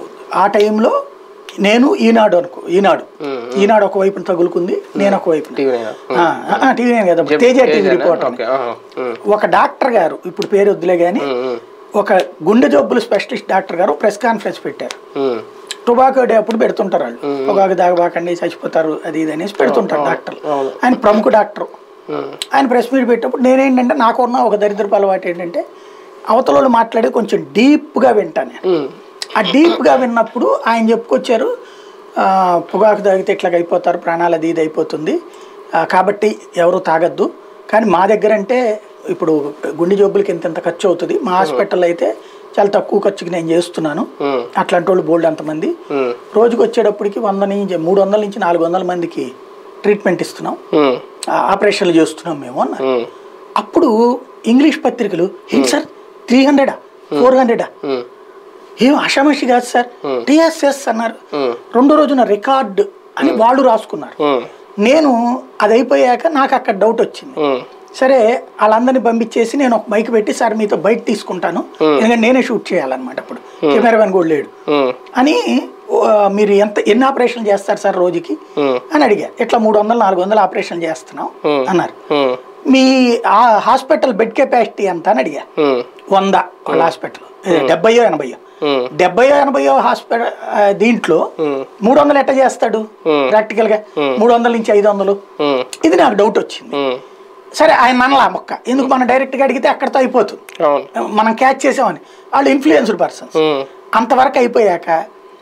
ఆ టైంలో నేను ఈనాడు అనుకో ఈనాడు ఉమ్. ఈనాడు ఒక వైపున తగులుకుంది నేను ఒక వైపున టీవీ నైనా? ఆ, ఆ, టీవీ నేను కదా తేజ టీవీ తేజానా? రిపోర్టర్ ఓకే ఆహా, ఉమ్, ఒక డాక్టర్ గారు ఇప్పుడు పేరు వద్దులే కానీ ఉమ్, ఉమ్, ఒక గుండె జబ్బులు స్పెషలిస్ట్ డాక్టర్ గారు ప్రెస్ కాన్ఫరెన్స్ పెట్టారు ఉమ్, టొబాకో డే అప్పుడు పెడుతుంటారు వాళ్ళు పొగాకు దాగబాకండి చచ్చిపోతారు అది ఇది అనేసి పెడుతుంటారు డాక్టర్లు అవును. ఆయన ప్రముఖ డాక్టర్ ఉమ్, ఆయన ప్రెస్ మీట్ పెట్టినప్పుడు నేనేంటంటే నాకున్న ఒక దరిద్రపు అలవాటు ఏంటంటే అవతల వాళ్ళు మాట్లాడేది కొంచెం డీప్గా వింటాను నేను ఉమ్, ఆ డీప్గా విన్నప్పుడు ఆయన చెప్పుకొచ్చారు ఆ, పొగాకు తాగితే ఇట్లాగ అయిపోతారు ప్రాణాలు అది ఇది అయిపోతుంది ఆ, కాబట్టి ఎవరు తాగద్దు కానీ మా దగ్గర అంటే ఇప్పుడు గుండె జబ్బులకి ఇంత ఇంత ఖర్చు అవుతుంది మా హాస్పిటల్ అయితే చాలా తక్కువ ఖర్చుకి నేను చేస్తున్నాను ఉమ్, అట్లాంటి వాళ్ళు బోల్డ్ అంతమంది ఉమ్, రోజుకి వచ్చేటప్పటికి వంద నుంచి మూడు వందల నుంచి నాలుగు వందల మందికి ట్రీట్మెంట్ ఇస్తున్నాం ఉమ్, ఆ, ఆపరేషన్లు చేస్తున్నాం మేము అన్నారు ఉమ్, అప్పుడు ఇంగ్లీష్ పత్రికలు ఏంటి సార్ త్రీ హండ్రెడా ఫోర్ హండ్రెడా ఉమ్, ఏం ఆషామాషి కాదు సార్ టిఎస్ఎస్ అన్నారు ఉమ్, రెండో రోజున రికార్డ్ అని వాళ్ళు రాసుకున్నారు ఉమ్, నేను అది అయిపోయాక నాకు అక్కడ డౌట్ వచ్చింది ఉమ్, సరే వాళ్ళందరినీ పంపించేసి నేను ఒక మైక్ పెట్టి సార్ మీతో బయట తీసుకుంటాను ఎందుకంటే నేనే షూట్ చేయాలన్నమాట అప్పుడు కెమెరామెన్ కూడా లేడు ఉమ్, అని ఆ, మీరు ఎంత ఎన్ని ఆపరేషన్లు చేస్తారు సార్ రోజుకి ఉమ్, అని అడిగా ఇట్లా మూడు వందలు నాలుగు వందలు ఆపరేషన్లు చేస్తున్నాం Hmm. అన్నారు ఉమ్, మీ ఆ హాస్పిటల్ బెడ్ కెపాసిటీ ఎంత అని అడిగా ఉమ్, వంద వాళ్ళ హాస్పిటల్ డెబ్బయో ఎనభయో ఉమ్, డెబ్బయో ఎనభయో హాస్పిటల్ దీంట్లో ఉమ్, మూడు వందలు ఎట్ట చేస్తాడు ప్రాక్టికల్ గా మూడు వందల నుంచి ఐదు వందలు ఉమ్, ఇది నాకు డౌట్ వచ్చింది ఉమ్, సరే ఆయన మనలా మొక్క ఎందుకు మనం డైరెక్ట్ గా అడిగితే అక్కడితో అయిపోతుంది అవును మనం క్యాచ్ చేసామని వాళ్ళు ఇన్ఫ్లుయెన్స్డ్ పర్సన్స్ ఉమ్, అంతవరకు అయిపోయాక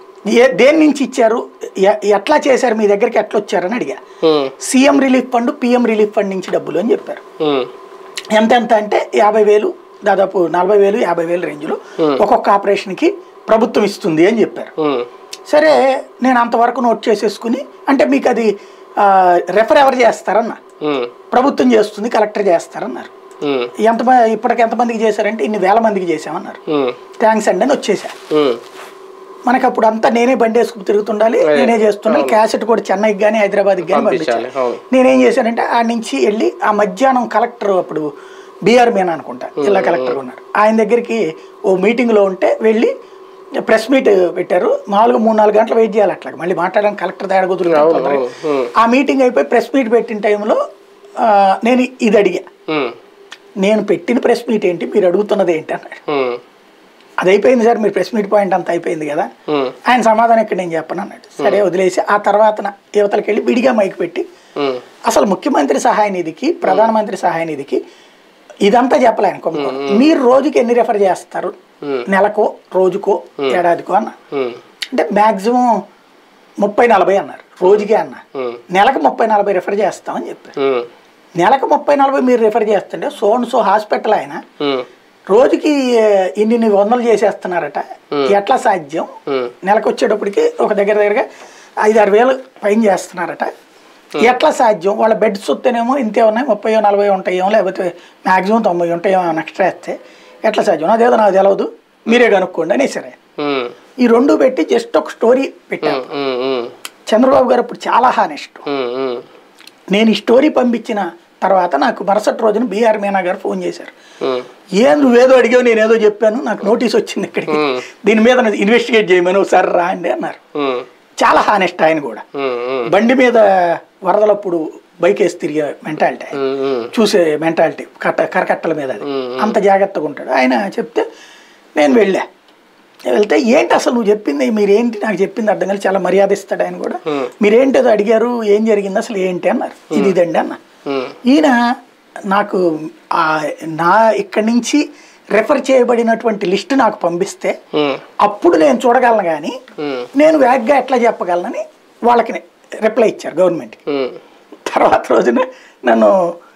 ఏ దేని నుంచి ఇచ్చారు ఎ- ఎట్లా చేశారు మీ దగ్గరికి ఎట్లా వచ్చారని అడిగా ఉమ్, CM relief fund PM relief fund నుంచి డబ్బులు అని చెప్పారు ఉమ్, ఎంత ఎంత అంటే యాభై వేలు దాదాపు నలభై వేలు యాభై వేలు రేంజ్లో ఒక్కొక్క ఆపరేషన్కి ప్రభుత్వం ఇస్తుంది అని చెప్పారు ఉమ్, సరే నేను అంతవరకు నోట్ చేసేసుకుని అంటే మీకు అది రెఫర్ ఎవరు చేస్తారన్న ఉమ్, ప్రభుత్వం చేస్తుంది కలెక్టర్ చేస్తారన్నారు ఉమ్, ఎంత ఇప్పటికి ఎంతమందికి చేశారంటే ఇన్ని వేల మందికి చేశామన్నారు ఉమ్, థ్యాంక్స్ అండి అని వచ్చేసా ఉమ్, మనకు అప్పుడు అంతా నేనే బండి వేసుకుని తిరుగుతుండాలి నేనే చేస్తుండాలి క్యాసెట్ కూడా చెన్నైకి కానీ హైదరాబాద్కి కానీ పంపించాలి పంపించాలి అవును నేనేం చేశానంటే ఆ నుంచి వెళ్ళి ఆ మధ్యాహ్నం కలెక్టర్ అప్పుడు బీఆర్ మీనా అనుకుంటా జిల్లా కలెక్టర్ ఉన్నారు ఆయన దగ్గరికి ఓ మీటింగ్లో ఉంటే వెళ్ళి ప్రెస్ మీట్ పెట్టారు మామూలుగా మూడు నాలుగు గంటలు వెయిట్ చేయాలి అట్లా మళ్ళీ మాట్లాడడానికి కలెక్టర్ తేడా కుదురుతుంది తొందరగా. ఉమ్, ఆ మీటింగ్ అయిపోయి ప్రెస్ మీట్ పెట్టిన టైంలో ఆ, నేను ఇది అడిగా ఉమ్, నేను పెట్టిన ప్రెస్ మీట్ ఏంటి మీరు అడుగుతున్నది ఏంటి అన్నాడు ఉమ్, అది అయిపోయింది సార్ మీరు ప్రెస్ మీట్ పాయింట్ అంతా అయిపోయింది కదా ఉమ్, ఆయన సమాధానం ఇక్కడ నేను చెప్పను అన్నాడు సరే వదిలేసి ఆ తర్వాత యువతలకి వెళ్ళి విడిగా మైక్ పెట్టి ఉమ్, అసలు ముఖ్యమంత్రి సహాయ నిధికి ప్రధానమంత్రి సహాయ నిధికి ఇదంతా చెప్పలే ఆయన కొమ్ముకోవడం మీరు రోజుకి ఎన్ని రెఫర్ చేస్తారు నెలకో రోజుకో ఏడాదికో అన్న ఉమ్, అంటే మ్యాక్సిమం ముప్పై నలభై అన్నారు రోజుకే అన్న ఉమ్, నెలకు ముప్పై నలభై రెఫర్ చేస్తామని చెప్పారు ఉమ్, నెలకు ముప్పై నలభై మీరు రెఫర్ చేస్తుంటే సోన్ సో హాస్పిటల్ ఆయన ఉమ్, రోజుకి ఏ, ఇన్ని ఇన్ని వందలు చేసేస్తున్నారట ఎట్లా సాధ్యం ఉమ్, నెలకు వచ్చేటప్పటికి ఒక దగ్గర దగ్గరగా ఐదు ఆరు వేలు పైన చేస్తున్నారట ఎట్లా సాధ్యం వాళ్ళ బెడ్స్ వస్తేనేమో ఇంతే ఉన్నాయి ముప్పై నలభై ఉంటాయేమో లేకపోతే మ్యాక్సిమం తొంభై ఉంటాయేమో ఏమైనా ఎక్స్ట్రా వేస్తే ఎట్లా సాధ్యం అదేదో నాకు తెలియదు మీరే కనుక్కోండి అని సరే ఉమ్, ఈ రెండు పెట్టి జస్ట్ ఒక స్టోరీ పెట్టాను ఉమ్, ఉమ్, చంద్రబాబు గారు ఇప్పుడు చాలా హానెస్ట్ ఉమ్, ఉమ్, నేను ఈ స్టోరీ పంపించిన తర్వాత నాకు మరుసటి రోజున బీఆర్ మీనా గారు ఫోన్ చేశారు ఉమ్, ఏం నువ్వేదో అడిగావు నేనేదో చెప్పాను నాకు నోటీస్ వచ్చింది ఇక్కడికి దీని మీద ఇన్వెస్టిగేట్ చేయమని ఒకసారి రాండి అన్నారు ఉమ్, చాలా హానెస్ట్ ఆయన కూడా ఉమ్, ఉమ్, బండి మీద వరదలప్పుడు బైక్ వేసి తిరిగే మెంటాలిటీ ఉమ్, ఉమ్, చూసే మెంటాలిటీ కట్ట కరకట్టల మీద అది అంత జాగ్రత్తగా ఉంటాడు ఆయన చెప్తే నేను వెళ్ళా వెళ్తే ఏంటి అసలు నువ్వు చెప్పింది మీరేంటి నాకు చెప్పింది అర్థం కాదు చాలా మర్యాద ఇస్తాడు ఆయన కూడా మీరేంటి అది అడిగారు ఏం జరిగింది అసలు ఏంటి అన్నారు ఇది ఇదండి అన్న ఉమ్, ఈయన నాకు ఆ నా ఇక్కడి నుంచి రెఫర్ చేయబడినటువంటి లిస్ట్ నాకు పంపిస్తే ఉమ్, అప్పుడు నేను చూడగలను కానీ ఉమ్, నేను వేగ్గా ఎట్లా చెప్పగలనని వాళ్ళకి రిప్లై ఇచ్చారు గవర్నమెంట్కి ఉమ్, తర్వాత రోజున నన్ను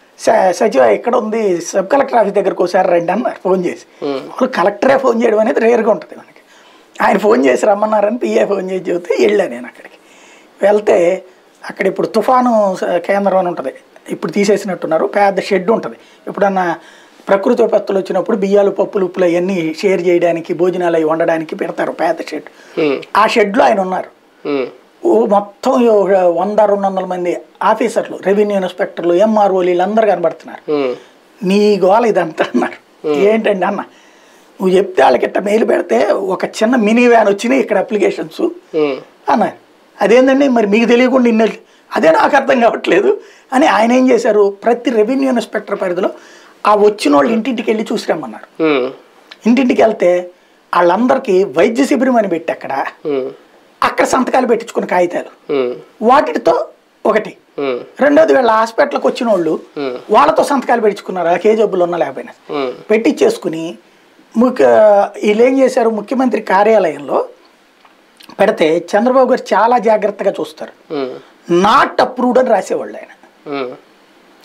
స- సచివ ఎక్కడ ఉంది సబ్ కలెక్టర్ ఆఫీస్ దగ్గరకు ఒకసారి రండి అన్నారు ఫోన్ చేసి వాళ్ళు కలెక్టరే ఫోన్ చేయడం అనేది రేర్గా ఉంటుంది మనకి ఆయన ఫోన్ చేసి రమ్మన్నారని పిఏ ఫోన్ చేసి చెబితే వెళ్ళా నేను అక్కడికి వెళ్తే అక్కడ ఇప్పుడు తుఫాను స- కేంద్రం అని ఉంటుంది ఇప్పుడు తీసేసినట్టున్నారు పెద్ద షెడ్ ఉంటుంది ఎప్పుడన్నా ప్రకృతి విపత్తులు వచ్చినప్పుడు బియ్యాలు పప్పులు ఉప్పులు అవన్నీ షేర్ చేయడానికి భోజనాలు అవి వండడానికి పెడతారు పెద్ద షెడ్ ఉమ్, ఆ షెడ్లో ఆయన ఉన్నారు ఉమ్, ఓ మొత్తం ఒక వంద రెండు వందల మంది ఆఫీసర్లు రెవెన్యూ ఇన్స్పెక్టర్లు ఎంఆర్ఓలు వీళ్ళందరూ కనబడుతున్నారు ఉమ్, నీ గోల ఇదంతా అన్నారు ఏంటండి అన్న నువ్వు చెప్తే వాళ్ళకి ఇట్ట మెయిల్ పెడితే ఒక చిన్న మినీ వ్యాన్ వచ్చినాయి ఇక్కడ అప్లికేషన్స్ ఉమ్, అన్నారు అదేందండి మరి మీకు తెలియకుండా ఇన్ని అదే నాకు అర్థం కావట్లేదు అని ఆయన ఏం చేశారు ప్రతి రెవెన్యూ ఇన్స్పెక్టర్ పరిధిలో ఆ వచ్చిన వాళ్ళు ఇంటింటికి వెళ్ళి చూసి రమ్మన్నారు ఉమ్, ఇంటింటికి వెళ్తే వాళ్ళందరికీ వైద్య శిబిరం అని పెట్టి అక్కడ ఉమ్, అక్కడ సంతకాలు పెట్టించుకున్న కాగితాలు ఉమ్, వాటితో ఒకటి ఉమ్, రెండోది వీళ్ళ హాస్పిటల్కి వచ్చిన వాళ్ళు Hmm. వాళ్ళతో సంతకాలు పెట్టించుకున్నారు ఆ ఏ జబ్బులు ఉన్నా లేకపోయినా ఉమ్, పెట్టించేసుకుని ముఖ్య వీళ్ళు ఏం చేశారు ముఖ్యమంత్రి కార్యాలయంలో పెడితే చంద్రబాబు గారు చాలా జాగ్రత్తగా చూస్తారు ఉమ్, నాట్ అప్రూవ్డ్ అని రాసేవాళ్ళు ఆయన ఉమ్,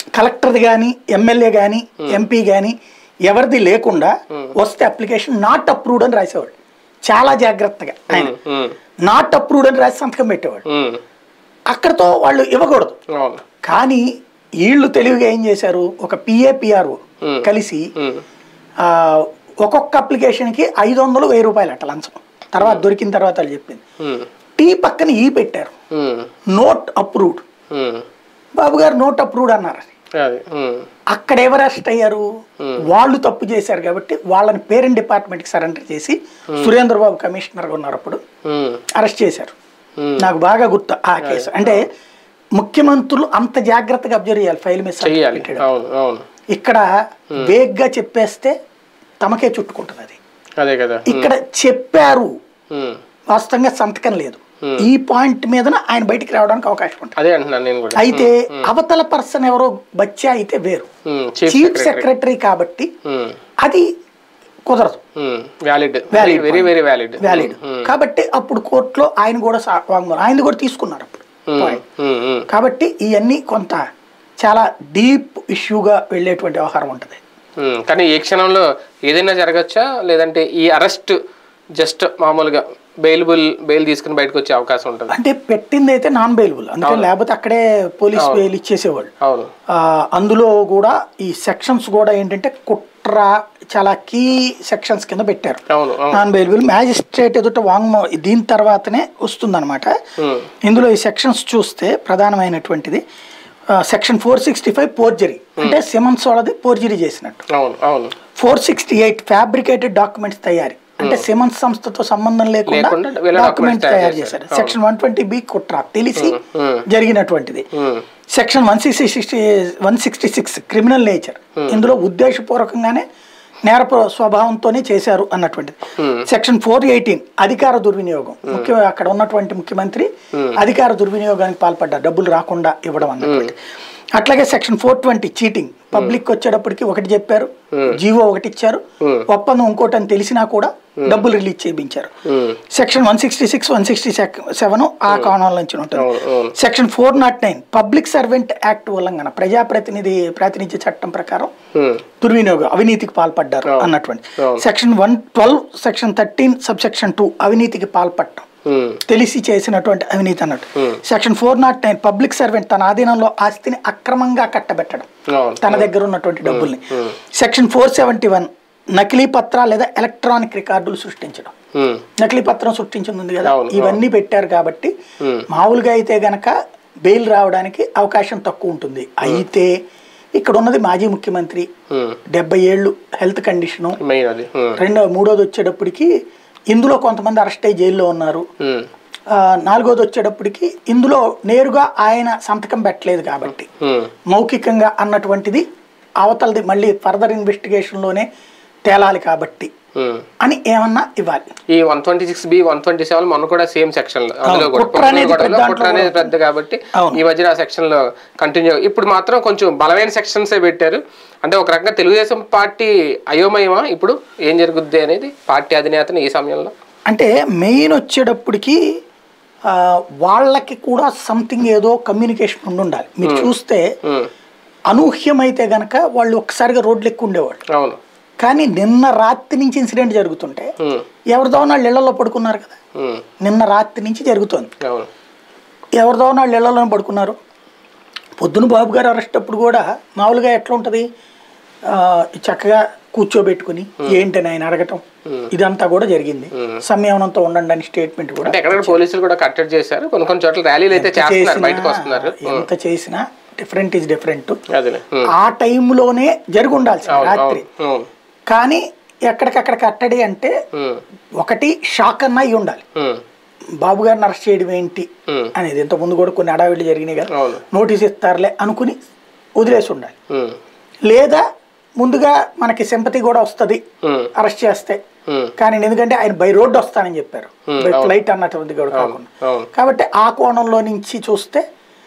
కలెక్టర్ది కానీ ఎమ్మెల్యే కానీ ఎంపీ కానీ ఎవరిది లేకుండా వస్తే అప్లికేషన్ నాట్ అప్రూవ్డ్ అని రాసేవాడు చాలా జాగ్రత్తగా ఆయన ఉమ్, నాట్ అప్రూవ్డ్ అని రాసి సంతకం పెట్టేవాడు ఉమ్, అక్కడతో వాళ్ళు ఇవ్వకూడదు అవును కానీ వీళ్ళు తెలివిగా ఏం చేశారు ఒక పిఏపిఆర్ఓ Hmm. కలిసి ఉమ్, ఆ, ఒక్కొక్క అప్లికేషన్కి ఐదు వందలు వెయ్యి రూపాయలు అట్ట లంచం తర్వాత దొరికిన తర్వాత వాళ్ళు చెప్పింది ఉమ్, టీ పక్కన ఈ పెట్టారు ఉమ్, నోట్ అప్రూవ్డ్ ఉమ్, బాబు గారు నోట్ అప్రూవ్డ్ అన్నారు అది ఉమ్, అక్కడ ఎవరు అరెస్ట్ అయ్యారు వాళ్ళు తప్పు చేశారు కాబట్టి వాళ్ళని పేరెంట్ డిపార్ట్మెంట్కి సరెండర్ చేసి సురేంద్ర బాబు కమిషనర్గా ఉన్నారు అప్పుడు ఉమ్, అరెస్ట్ చేశారు ఉమ్. నాకు బాగా గుర్తు ఆ కేసు అంటే ముఖ్యమంత్రులు అంత జాగ్రత్తగా అబ్జర్వ్ చేయాలి ఫైల్ మీద సంతకం చెయ్యాలి పెట్టడం. అవును అవును ఇక్కడ వేగ్గా చెప్పేస్తే తమకే చుట్టుకుంటుంది అది అదే కదా ఇక్కడ చెప్పారు ఉమ్, వాస్తవంగా సంతకం లేదు ఈ పాయింట్ మీదన ఆయన బయటికి రావడానికి అవకాశం ఉంటుంది అదే అంటున్నాను నేను కూడా అయితే అవతల పర్సన్ ఎవరో బచ్చా అయితే వేరు ఉమ్, చీఫ్ చీఫ్ సెక్రటరీ కాబట్టి ఉమ్, అది కుదరదు ఉమ్, valid Valid very very valid valid కాబట్టి అప్పుడు కోర్టులో ఆయన కూడా సా- వాంగ్మూలం ఆయన కూడా తీసుకున్నారు అప్పుడు point. ఉమ్, ఉమ్, కాబట్టి ఇవన్నీ కొంత చాలా డీప్ ఇష్యూగా వెళ్ళేటువంటి వ్యవహారం ఉంటుంది ఉమ్, కానీ ఈ క్షణంలో ఏదైనా జరగచ్చా లేదంటే ఈ అరెస్ట్ జస్ట్ మామూలుగా బెయిలబుల్ బెయిల్ తీసుకుని బయటకు వచ్చే అవకాశం ఉంటుంది అంటే పెట్టింది అయితే నాన్ బెయిలబుల్ అందుకని లేకపోతే అక్కడే పోలీస్ బెయిల్ ఇచ్చేసేవాళ్ళు అవును ఆ, అందులో కూడా ఈ సెక్షన్స్ కూడా ఏంటంటే కుట్ర చాలా కీ సెక్షన్స్ కింద పెట్టారు అవును అవును నాన్ బెయిలబుల్ మ్యాజిస్ట్రేట్ ఎదుట వాంగ్మో దీని తర్వాతనే వస్తుందన్నమాట ఉమ్, ఇందులో ఈ సెక్షన్స్ చూస్తే ప్రధానమైనటువంటిది section four sixty five forgery అంటే సిమన్స్ వాళ్ళది పోర్జరీ చేసినట్టు అవును అవును four sixty eight fabricated documents తయారీ అంటే సిమన్స్ సంస్థతో సంబంధం లేకుండా లేకుండా వీళ్ళ డాక్యుమెంట్స్ documents తయారు తయారు చేశారు సెక్షన్ వన్ ట్వంటీ బి కుట్ర తెలిసి ఉమ్, జరిగినటువంటిది ఉమ్, section one sixty sixty one sixty six criminal nature ఇందులో ఉద్దేశపూర్వకంగానే నేర ప్ర- స్వభావంతోనే చేశారు అన్నటువంటిది సెక్షన్ ఫోర్ ఎయిటీన్ అధికార దుర్వినియోగం ముఖ్య అక్కడ ఉన్నటువంటి ముఖ్యమంత్రి అధికార దుర్వినియోగానికి పాల్పడ్డారు డబ్బులు రాకుండా ఇవ్వడం అన్నటువంటి అట్లాగే section four twenty cheating public వచ్చేటప్పటికి ఒకటి చెప్పారు జీవో ఒకటి ఇచ్చారు ఒప్పందం ఇంకోటి అని తెలిసినా కూడా డబ్బులు రిలీజ్ చేయించారు ఉమ్, section one sixty six one sixty seven ఆ కోణాల నుంచి ఉంటుంది అవును అవును section four naught nine public servant act ఉల్లంఘన ప్రజాప్రతినిధి ప్రాతినిధ్య చట్టం ప్రకారం ఉమ్, దుర్వినియోగం అవినీతికి పాల్పడ్డారు అన్నటువంటి అవును. Section one twelve section thirteen sub section two అవినీతికి పాల్పడటం ఉమ్, తెలిసి చేసినటువంటి అవినీతి అన్నట్టు section four naught nine public servant తన ఆధీనంలో ఆస్తిని అక్రమంగా కట్టబెట్టడం అవును తన దగ్గర ఉన్నటువంటి డబ్బుల్ని సెక్షన్ ఫోర్ సెవెంటీ వన్ నకిలీ పత్ర లేదా ఎలక్ట్రానిక్ రికార్డులు సృష్టించడం ఉమ్, నకిలీ పత్రం సృష్టించింది ఉంది కదా అవును, ఇవన్నీ పెట్టారు కాబట్టి మామూలుగా అయితే గనక బెయిల్ రావడానికి అవకాశం తక్కువ ఉంటుంది అయితే ఇక్కడ ఉన్నది మాజీ ముఖ్యమంత్రి ఉమ్, డెబ్బై ఏళ్ళు హెల్త్ కండిషను మెయిన్ అది ఉమ్, రెండో మూడోది వచ్చేటప్పటికి ఇందులో కొంతమంది అరెస్ట్ అయ్యి జైల్లో ఉన్నారు ఉమ్, ఆ, నాలుగోది వచ్చేటప్పటికి ఇందులో నేరుగా ఆయన సంతకం పెట్టలేదు కాబట్టి ఉమ్, మౌఖికంగా అన్నటువంటిది అవతలది మళ్ళీ ఫర్దర్ ఇన్వెస్టిగేషన్లోనే తేలాలి కాబట్టి ఉమ్. అని ఏమన్నా ఇవ్వాలి ఈ one twenty six B one twenty seven మొన్న కూడా సేమ్ సెక్షన్ లో అందులో అవును, కూడా కుట్ర అనేది పొట్టూరు గొడవలో పెద్ద కుట్ర అనేది పెద్ద కాబట్టి అవును. ఈ మధ్యన ఆ సెక్షన్ లో కంటిన్యూ ఇప్పుడు మాత్రం కొంచెం బలమైన సెక్షన్స్ పెట్టారు అంటే ఒక రకంగా తెలుగుదేశం పార్టీ అయోమయమా ఇప్పుడు ఏం జరుగుద్ది అనేది పార్టీ అధినేతని ఈ సమయంలో అంటే మెయిన్ వచ్చేటప్పటికి ఆ, వాళ్ళకి కూడా సంథింగ్ ఏదో కమ్యూనికేషన్ ఉండి ఉండాలి మీరు చూస్తే ఉమ్, అనూహ్యమైతే గనక వాళ్ళు ఒక్కసారిగా రోడ్లు ఎక్కువ ఉండేవాళ్ళు అవును కానీ నిన్న రాత్రి నుంచి ఇన్సిడెంట్ జరుగుతుంటే ఉమ్, ఎవరిదో వాళ్ళు ఇళ్లలో పడుకున్నారు కదా ఉమ్, నిన్న రాత్రి నుంచి జరుగుతోంది అవును ఎవరిదో వాళ్ళు ఇళ్లలోనే పడుకున్నారు పొద్దున బాబు గారు అరెస్ట్ అప్పుడు కూడా మామూలుగా ఎట్లా ఉంటుంది ఆ, చక్కగా కూర్చోబెట్టుకుని ఏంటని ఆయన అడగటం ఇదంతా కూడా జరిగింది సంయమనంతో ఉండండి అని స్టేట్మెంట్ కూడా అంటే ఎక్కడెక్కడ పోలీసులు కూడా కట్టడి చేశారు కొన్ని కొన్ని చోట్ల ర్యాలీలు అయితే చేస్తున్నారు బయటకు వస్తున్నారు ఎంత చేసినా డిఫరెంట్ ఈజ్ డిఫరెంట్ అదే ఆ టైంలోనే జరిగి ఉండాల్సింది రాత్రి అవును కానీ ఎక్కడికక్కడ కట్టడి అంటే ఉమ్, ఒకటి షాక్ అన్న అయి ఉండాలి ఉమ్, బాబు గారిని అరెస్ట్ చేయడం ఏంటి ఉమ్, అనేది ఇంత ముందు కూడా కొన్ని అడావిళ్ళు జరిగినాయి కదా అవును నోటీస్ ఇస్తారులే అనుకుని వదిలేసి ఉండాలి ఉమ్, లేదా ముందుగా మనకి సింపతి కూడా వస్తుంది ఉమ్, అరెస్ట్ చేస్తే ఉమ్, కానీ ఎందుకంటే ఆయన బై రోడ్డు వస్తానని చెప్పారు బై ఫ్లైట్ అన్నటువంటి కూడా కాకుండా అవును కాబట్టి ఆ కోణంలో నుంచి చూస్తే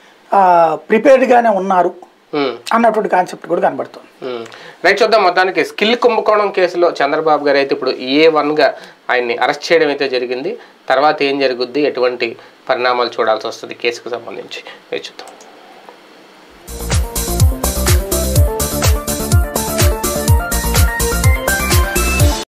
ప్రిపేర్డ్గానే ఉన్నారు ఉమ్. అన్నటువంటి కాన్సెప్ట్ కూడా కనబడుతుంది మ్మ్. రైట్ చూద్దాం మొత్తానికి స్కిల్ కుంభకోణం కేసులో చంద్రబాబు గారు అయితే ఇప్పుడు ఏ వన్గా ఆయన్ని అరెస్ట్ చేయడం అయితే జరిగింది తర్వాత ఏం జరుగుద్ది ఎటువంటి పరిణామాలు చూడాల్సి వస్తుంది కేసుకు సంబంధించి వేచి చూద్దాం